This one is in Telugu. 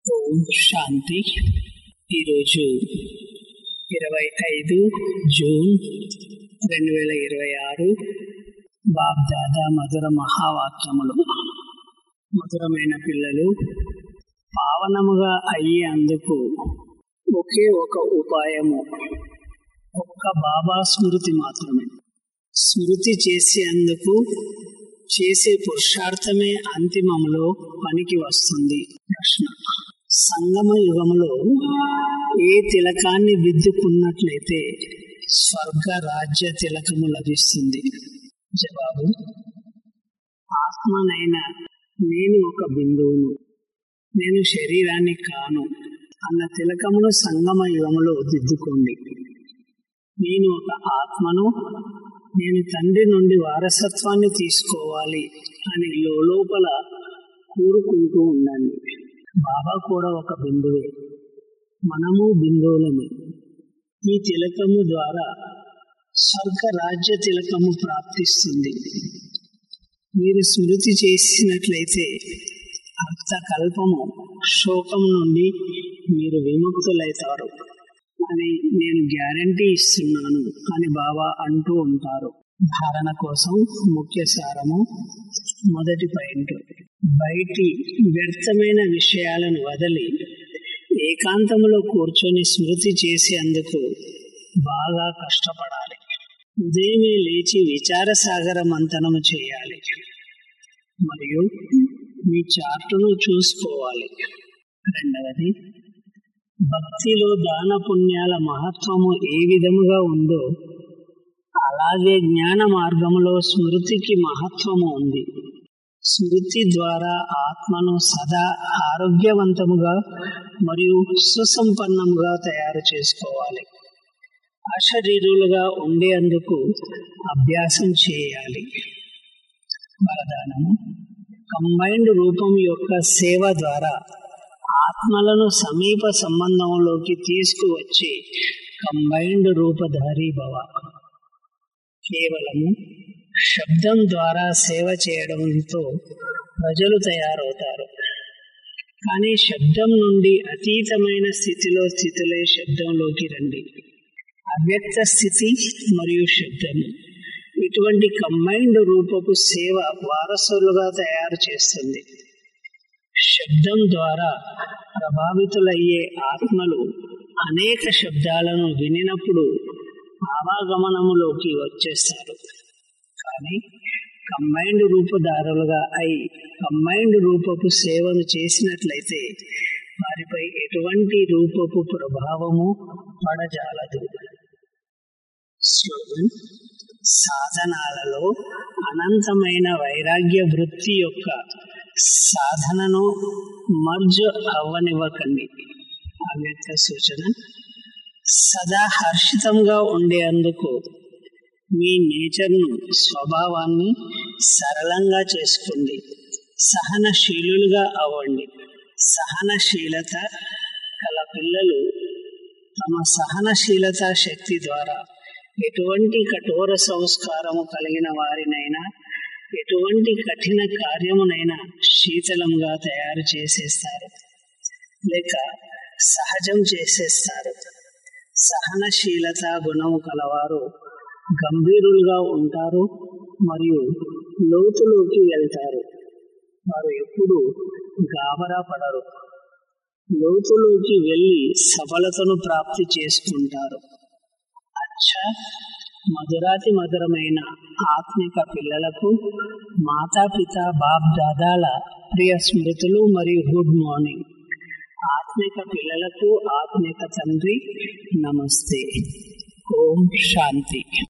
ఓం శాంతి ఈరోజు ఇరవై ఐదు జూన్ రెండు వేల ఇరవై ఆరు బాబ్దాదా మధుర మహావాక్యములు మధురమైన పిల్లలు పావనముగా అయ్యేందుకు ఒకే ఒక ఉపాయము ఒక్క బాబా స్మృతి మాత్రమే స్మృతి చేసేందుకు చేసే పురుషార్థమే అంతిమంలో పనికి వస్తుంది ప్రశ్న సంగమ యుగములో ఏ తిలకాన్ని దిద్దుకున్నట్లయితే స్వర్గ రాజ్య తిలకము లభిస్తుంది జవాబు ఆత్మనైన నేను ఒక బిందువును నేను శరీరాన్ని కాను అన్న తిలకమును సంగమ యుగములో దిద్దుకోండి నేను ఒక ఆత్మను నేను తండ్రి నుండి వారసత్వాన్ని తీసుకోవాలి అని లోపల కూరుకుంటూ ఉండండి బాబా కూడా ఒక బిందువే మనము బిందువులమే ఈ తిలకము ద్వారా స్వర్గ రాజ్య తిలకము ప్రాప్తిస్తుంది మీరు స్మృతి చేసినట్లయితే అర్థకల్పము శోకం నుండి మీరు విముక్తులవుతారు అని నేను గ్యారంటీ ఇస్తున్నాను అని బాబా అంటూ ఉంటారు ధారణ కోసం ముఖ్య సారము మొదటి పాయింట్ బయటి వ్యర్థమైన విషయాలను వదిలి ఏకాంతములో కూర్చొని స్మృతి చేసేందుకు బాగా కష్టపడాలి ఉదయమే లేచి విచార సాగర మంతనము చేయాలి మరియు మీ చార్టును చూసుకోవాలి రెండవది భక్తిలో దాన పుణ్యాల మహత్వము ఏ విధముగా ఉందో అలాగే జ్ఞాన మార్గములో స్మృతికి మహత్వము ఉంది స్మృతి ద్వారా ఆత్మను సదా ఆరోగ్యవంతముగా మరియు సుసంపన్నముగా తయారు చేసుకోవాలి అశరీరులుగా ఉండేందుకు అభ్యాసం చేయాలి వరదానము కంబైన్డ్ రూపం యొక్క సేవ ద్వారా ఆత్మలను సమీప సంబంధంలోకి తీసుకువచ్చి కంబైన్డ్ రూపధారి భవ కేవలము శబ్దం ద్వారా సేవ చేయడంతో ప్రజలు తయారవుతారు కానీ శబ్దం నుండి అతీతమైన స్థితిలో స్థితిలే శబ్దంలోకి రండి అవ్యక్త స్థితి మరియు శబ్దము ఇటువంటి కంబైన్డ్ రూపపు సేవ వారసులుగా తయారు చేస్తుంది శబ్దం ద్వారా ప్రభావితులయ్యే ఆత్మలు అనేక శబ్దాలను వినినప్పుడు ఆవాగమనములోకి వచ్చేస్తారు కానీ కంబైన్డ్ రూపదారులుగా అయి కంబైన్డ్ రూపపు సేవను చేసినట్లయితే వారిపై ఎటువంటి రూపపు ప్రభావము పడజాలదు స్లోగన్ సాధనాలలో అనంతమైన వైరాగ్య వృత్తి యొక్క సాధనను మర్జ్ అవ్వనివ్వకండి అవ్యక్త సూచన సదా హర్షితంగా ఉండేందుకు మీ నేచర్ను స్వభావాన్ని సరళంగా చేసుకోండి సహనశీలుగా అవ్వండి సహనశీలత గల పిల్లలు తమ సహనశీలత శక్తి ద్వారా ఎటువంటి కఠోర సంస్కారము కలిగిన వారినైనా ఎటువంటి కఠిన కార్యమునైనా శీతలంగా తయారు చేసేస్తారు లేక సహజం చేసేస్తారు సహనశీలత గుణము కలవారు గంభీరులుగా ఉంటారు మరియు లోతులోకి వెళ్తారు వారు ఎప్పుడు గాబరా పడరు లోతులోకి వెళ్ళి సఫలతను ప్రాప్తి చేసుకుంటారు అచ్చా మధురాతి మధురమైన ఆత్మిక పిల్లలకు మాతాపిత బాప్ దాదాల ప్రియ స్మృతులు మరియు గుడ్ మార్నింగ్ ఆత్మిక పిల్లలకు ఆత్మిక తండ్రి నమస్తే ఓం శాంతి